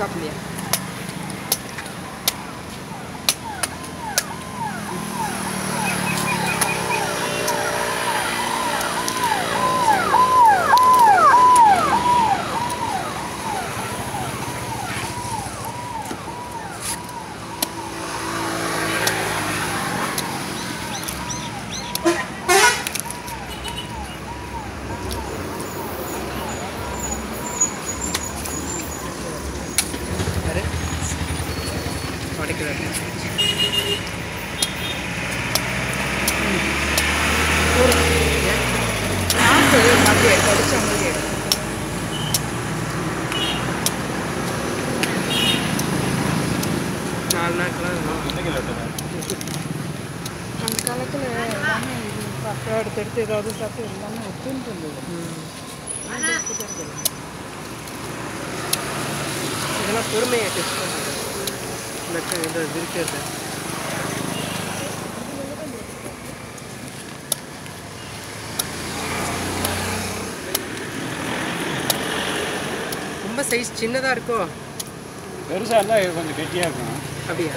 சாப்பிடலையா யாரு உடைக்கிறாரு காசு அப்படியே படிச்ச மாதிரி எடு. நாலு நாட்கெல்லாம் அந்த காலத்தில் எல்லாமே இது சாப்பிட்டு எடுத்து எடுத்து ஏதாவது சாப்பிட்டு எல்லாமே ஒத்துன்னு இருந்தது இதெல்லாம் பொறுமையை டெஸ்ட் பண்ணுறது இந்த க- இந்த இது இருக்கிறது ரொம்ப சைஸ் சின்னதாக இருக்கோ பெருசாக இருந்தால் இது கொஞ்சம் கெட்டியாக இருக்கணும் அப்படியா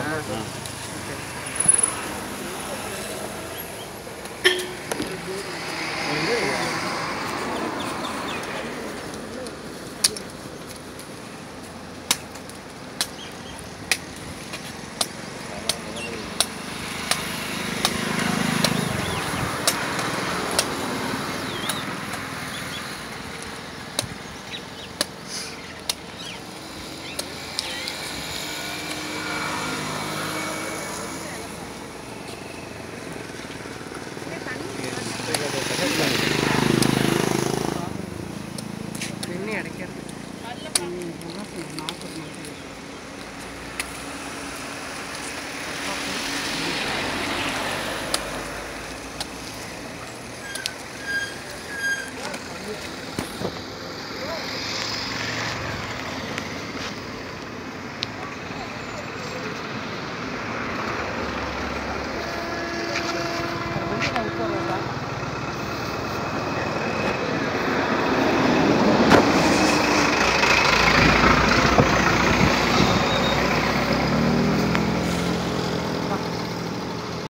எண்ணெய் அடைக்கிறது நாற்பது மாதம்